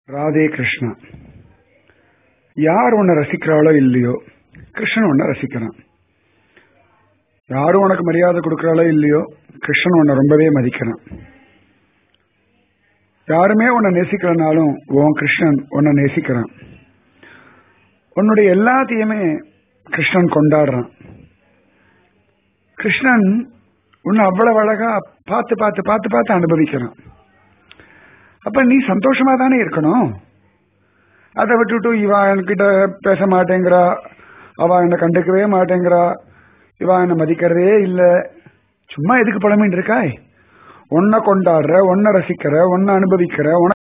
ராதே கிருஷ்ணா யார் உன்னை ரசிக்கிறாளோ இல்லையோ கிருஷ்ணன் உன்னை ரசிக்கிறான் யாரும் உனக்கு மரியாதை கொடுக்கறாளோ இல்லையோ கிருஷ்ணன் உன்னை ரொம்பவே மதிக்கிறான் யாருமே உன்னை நேசிக்கலனாலும் உன் கிருஷ்ணன் உன்னை நேசிக்கிறான் உன்னுடைய எல்லாத்தையுமே கிருஷ்ணன் கொண்டாடுறான் கிருஷ்ணன் உன்னை அவ்வளவு அழகா பார்த்து பார்த்து பார்த்து பார்த்து அனுபவிக்கிறான் அப்ப நீ சந்தோஷமா தானே இருக்கணும் அதை விட்டுட்டு இவா என்கிட்ட பேச மாட்டேங்கிறா அவ என்னை கண்டுக்கவே மாட்டேங்கிறா இவா என்னை மதிக்கிறதே இல்லை சும்மா எதுக்கு புலம்பின்னு இருக்காய் உன்னை கொண்டாடுற உன்னை ரசிக்கிற உன்னை அனுபவிக்கிற உனக்கு